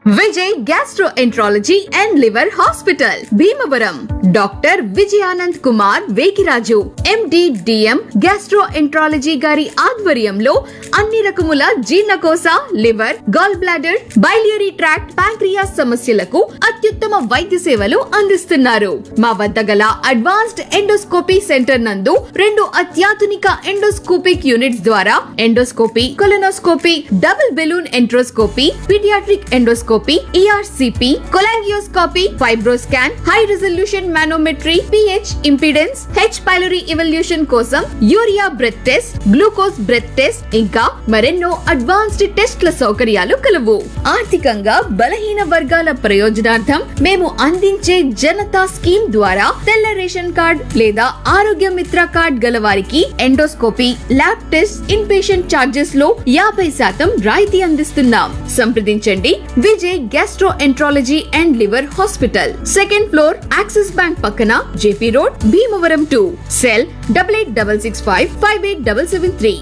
Vijay gastroenterology and liver hospital Bhimavaram doctor Vijayanand Kumar Vekiraju MD DM gastroenterology గారి ఆధ్వర్యంలో అన్ని రకముల జీర్ణకోశ liver gall bladder biliary tract pancreas సమస్యలకు అత్యుత్తమ వైద్య సేవలు అందిస్తున్నారు మా వద్ద గల అడ్వాన్స్డ్ ఎండోస్కోపీ సెంటర్ నందు రెండు అత్యాధునిక ఎండోస్కోపిక్ యూనిట్స్ ద్వారా endoscopy colonoscopy double balloon enteroscopy paediatric endoscopy ERCP cholangioscopy FibroScan high resolution manometry pH impedance H pylori evaluation కోసం urea breath test glucose breath test ఇంకా మరెన్నో అడ్వాన్స్డ్ టెస్ట్ల సౌకర్యాలు కలవు ఆర్థికంగా బలహీన వర్గాల ప్రయోజనార్థం మేము అందించే జనతా స్కీమ్ ద్వారా తెల్ల రేషన్ కార్డ్ లేదా ఆరోగ్య మిత్ర కార్డ్ గల వారికి endoscopy lab test in patient charges లో యాభై శాతం రాయితీ అందిస్తున్నాం సంప్రదించండి Vijay gastroenterology and liver hospital second floor Axis bank పక్కన JP road Bhimavaram to cell double eight double six five five eight double seven three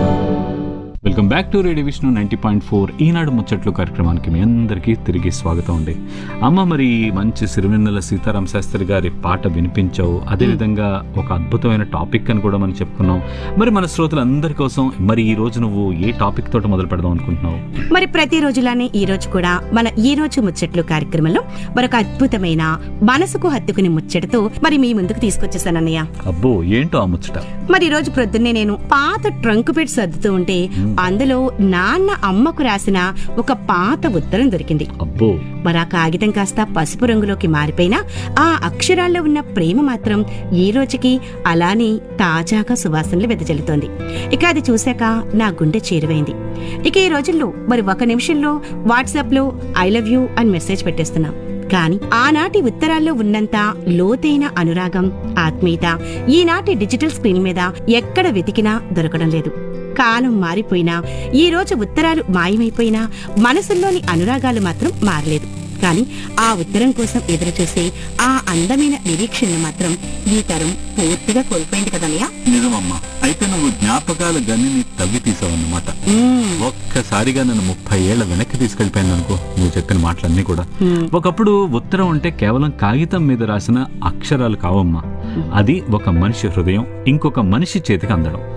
welcome back to radio Vishnu ninety point four Eenadu ముచ్చట్లు కార్యక్రమానికి మీ అందరికీ తిరిగి స్వాగతం అండి అమ్మ మరి మంచి సిరివెన్నెల సీతారాం శాస్త్రి గారి పాట వినిపించావు అదేవిధంగా ఒక అద్భుతమైన టాపిక్ అని కూడా మనం చెప్పుకున్నాం మరి మన శ్రోతలందరి కోసం మరి ఈ రోజు నువ్వు ఏ టాపిక్ తోటి మొదలు పెడదాం అనుకుంటున్నావు మరి ప్రతి రోజులానే ఈ రోజు కూడా మన ఈ రోజు ముచ్చట్లు కార్యక్రమంలో మరొక అద్భుతమైన మనసుకు హత్తుకుని ముచ్చటతో మరి మీ ముందుకు తీసుకొచ్చేసానన్నయ్య అబ్బో ఏంటో ఆ ముచ్చట మరి ఈ రోజు ప్రొద్దున్నే నేను పాత ట్రంక్ పెట్టి సర్దుతూ ఉంటే అందులో నాన్న అమ్మకు రాసిన ఒక పాత ఉత్తరం దొరికింది అబ్బో మరి ఆ కాగితం కాస్త పసుపు రంగులోకి మారిపోయినా ఆ అక్షరాల్లో ఉన్న ప్రేమ మాత్రం ఈ రోజుకి అలానే తాజాగా సువాసనలు వెదజల్లుతోంది ఇక అది చూశాక నా గుండె చేరువైంది ఇక ఈ రోజుల్లో మరి ఒక నిమిషంలో వాట్సాప్ లో ఐ లవ్ యూ అని మెసేజ్ పెట్టేస్తున్నాం కానీ ఆనాటి ఉత్తరాల్లో ఉన్నంత లోతైన అనురాగం ఆత్మీయత ఈనాటి డిజిటల్ స్క్రీన్ మీద ఎక్కడ వెతికినా దొరకడం లేదు కాలం మారిపోయినా ఈ రోజు ఉత్తరాలు మాయమైపోయినా మనసుల్లోని అనురాగాలు మాత్రం మారలేదు కానీ ఆ ఉత్తరం కోసం ఎదురు చూసే ఆ అందమైన నిరీక్షణను మాత్రం ఈ తరం పూర్తిగా కోల్పోయింది కదన్నయ్య నిజమమ్మా అయితే నువ్వు జ్ఞాపకాల గనిని తవ్వి తీసావన్నమాట ఒక్కసారిగా నన్ను ముప్పై ఏళ్ల వెనక్కి తీసుకెళ్లిపోయాను అనుకో నువ్వు చెప్పిన మాటలన్నీ కూడా ఒకప్పుడు ఉత్తరం అంటే కేవలం కాగితం మీద రాసిన అక్షరాలు కావమ్మా అది ఒక మనిషి హృదయం ఇంకొక మనిషి చేతికి అందడం